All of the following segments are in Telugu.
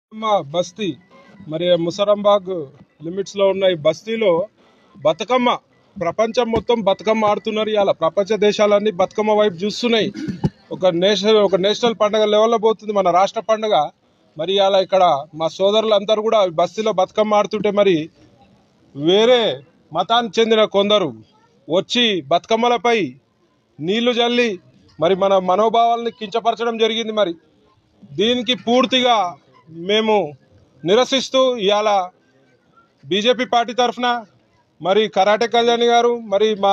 మా బస్తీ మరి ముసరంబాగ్ లిమిట్స్ లో ఉన్న ఈ బస్తీలో బతుకమ్మ ప్రపంచం మొత్తం బతుకమ్మ ఆడుతున్నారు ఇవాళ ప్రపంచ దేశాలన్నీ బతుకమ్మ వైపు చూస్తున్నాయి ఒక నేషనల్ ఒక నేషనల్ పండుగ లెవెల్లో పోతుంది మన రాష్ట్ర పండుగ మరి ఇవాళ ఇక్కడ మా సోదరులందరూ కూడా ఈ బస్తీలో బతుకమ్మ ఆడుతుంటే మరి వేరే మతానికి చెందిన కొందరు వచ్చి బతుకమ్మలపై నీళ్లు జల్లి మరి మన మనోభావాలని కించపరచడం జరిగింది మరి దీనికి పూర్తిగా మేము నిరసిస్తూ ఇవాళ బీజేపీ పార్టీ తరఫున మరి కరాటే కళ్యాణి గారు మరి మా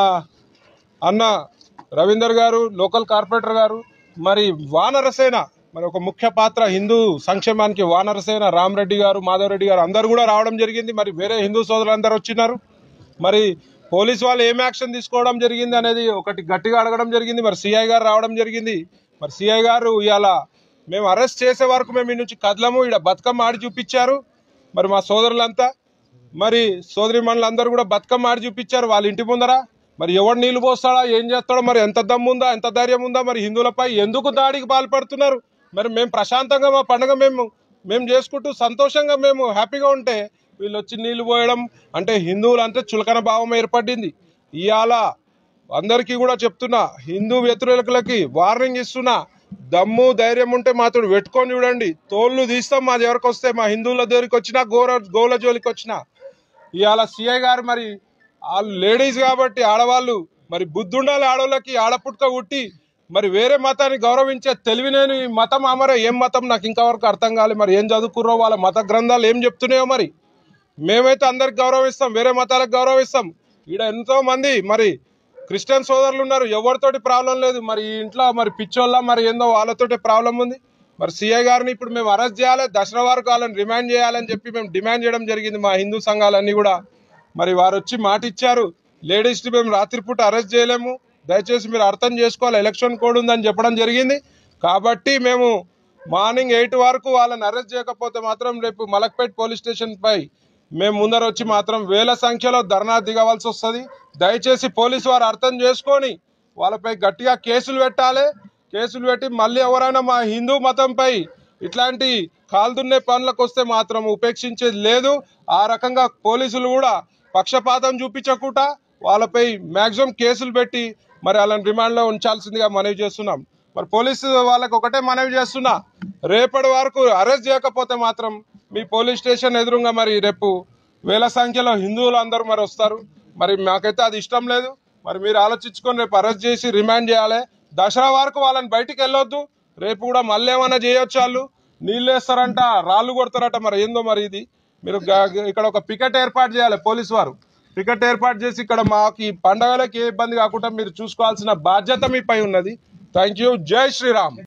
అన్న రవీందర్ గారు లోకల్ కార్పొరేటర్ గారు మరి వానరసేన మరి ఒక ముఖ్య పాత్ర హిందూ సంక్షేమానికి వానరసేన రామరెడ్డి గారు మాధవరెడ్డి గారు అందరు కూడా రావడం జరిగింది మరి వేరే హిందూ సోదరులందరూ వచ్చినారు మరి పోలీస్ వాళ్ళు ఏం యాక్షన్ తీసుకోవడం జరిగింది అనేది ఒకటి గట్టిగా అడగడం జరిగింది మరి సిఐ గారు రావడం జరిగింది మరి సిఐ గారు ఇవాళ మేము అరెస్ట్ చేసే వరకు మేము ఈ నుంచి కదలము ఇక్కడ బతుకమ్మ ఆడి చూపించారు మరి మా సోదరులంతా మరి సోదరి అందరూ కూడా బతుకమ్మ ఆడి చూపించారు వాళ్ళ ఇంటి ముందర మరి ఎవడు నీళ్లు పోస్తాడా ఏం చేస్తాడో మరి ఎంత దమ్ము ఉందా ఎంత ధైర్యం ఉందా మరి హిందువులపై ఎందుకు దాడికి పాల్పడుతున్నారు మరి మేము ప్రశాంతంగా మా పండుగ మేము మేము చేసుకుంటూ సంతోషంగా మేము హ్యాపీగా ఉంటే వీళ్ళు వచ్చి నీళ్లు పోయడం అంటే హిందువులు అంటే చులకన భావం ఏర్పడింది ఇవాళ అందరికీ కూడా చెప్తున్నా హిందూ వ్యతిరేకులకి వార్నింగ్ ఇస్తున్నా దమ్ము ధైర్యం ఉంటే మాతో పెట్టుకొని చూడండి తోళ్ళు తీస్తాం మా దగ్గరకు వస్తే మా హిందువుల దగ్గరికి వచ్చినా గోర గోల జోలికి వచ్చినా ఇవాళ సిఐ గారు మరి వాళ్ళు లేడీస్ కాబట్టి ఆడవాళ్ళు మరి బుద్ధి ఉండాలి ఆడవాళ్ళకి ఆడపుట్టుక ఉట్టి మరి వేరే మతాన్ని గౌరవించే తెలివినేని మతం అమరే ఏం మతం నాకు ఇంతవరకు అర్థం కాలే మరి ఏం చదువుకుర్రో వాళ్ళ మత గ్రంథాలు ఏం చెప్తున్నాయో మరి మేమైతే అందరికి గౌరవిస్తాం వేరే మతాలకు గౌరవిస్తాం ఈడ ఎంతో మంది మరి క్రిస్టియన్ సోదరులు ఉన్నారు ఎవరితోటి ప్రాబ్లం లేదు మరి ఈ ఇంట్లో మరి పిచ్చోళ్ళ మరి ఏందో వాళ్ళతోటి ప్రాబ్లం ఉంది మరి సిఐ గారిని ఇప్పుడు మేము అరెస్ట్ చేయాలి దసరా వరకు వాళ్ళని రిమాండ్ చేయాలని చెప్పి మేము డిమాండ్ చేయడం జరిగింది మా హిందూ సంఘాలన్నీ కూడా మరి వారు వచ్చి మాట ఇచ్చారు లేడీస్ని మేము రాత్రిపూట అరెస్ట్ చేయలేము దయచేసి మీరు అర్థం చేసుకోవాలి ఎలక్షన్ కోడ్ ఉందని చెప్పడం జరిగింది కాబట్టి మేము మార్నింగ్ ఎయిట్ వరకు వాళ్ళని అరెస్ట్ చేయకపోతే మాత్రం రేపు మలక్పేట్ పోలీస్ స్టేషన్ పై మేము ముందర వచ్చి మాత్రం వేల సంఖ్యలో ధర్నా దిగవలసి వస్తుంది దయచేసి పోలీసు వారు అర్థం చేసుకొని వాళ్ళపై గట్టిగా కేసులు పెట్టాలి కేసులు పెట్టి మళ్ళీ ఎవరైనా మా హిందూ మతంపై ఇట్లాంటి కాల్దున్నే పనులకు వస్తే మాత్రం ఉపేక్షించేది లేదు ఆ రకంగా పోలీసులు కూడా పక్షపాతం చూపించకుండా వాళ్ళపై మాక్సిమం కేసులు పెట్టి మరి వాళ్ళని రిమాండ్లో ఉంచాల్సిందిగా మనవి చేస్తున్నాం మరి పోలీసు వాళ్ళకి ఒకటే మనవి చేస్తున్నా రేపటి వరకు అరెస్ట్ చేయకపోతే మాత్రం మీ పోలీస్ స్టేషన్ ఎదురుగా మరి రేపు వేల సంఖ్యలో హిందువులు అందరూ మరి వస్తారు మరి మాకైతే అది ఇష్టం లేదు మరి మీరు ఆలోచించుకొని రేపు అరెస్ట్ చేసి రిమాండ్ చేయాలి దసరా వరకు వాళ్ళని బయటికి వెళ్ళొద్దు రేపు కూడా మళ్ళీ ఏమైనా చేయొచ్చు వాళ్ళు నీళ్ళు వేస్తారంట రాళ్ళు కొడతారట మరి ఏందో మరి ఇది మీరు గ- ఇక్కడ ఒక పికెట్ ఏర్పాటు చేయాలి పోలీసు వారు పికెట్ ఏర్పాటు చేసి ఇక్కడ మాకు ఈ పండగలకి ఏ ఇబ్బంది కాకుండా మీరు చూసుకోవాల్సిన బాధ్యత మీపై ఉన్నది థ్యాంక్ యూ జై శ్రీరామ్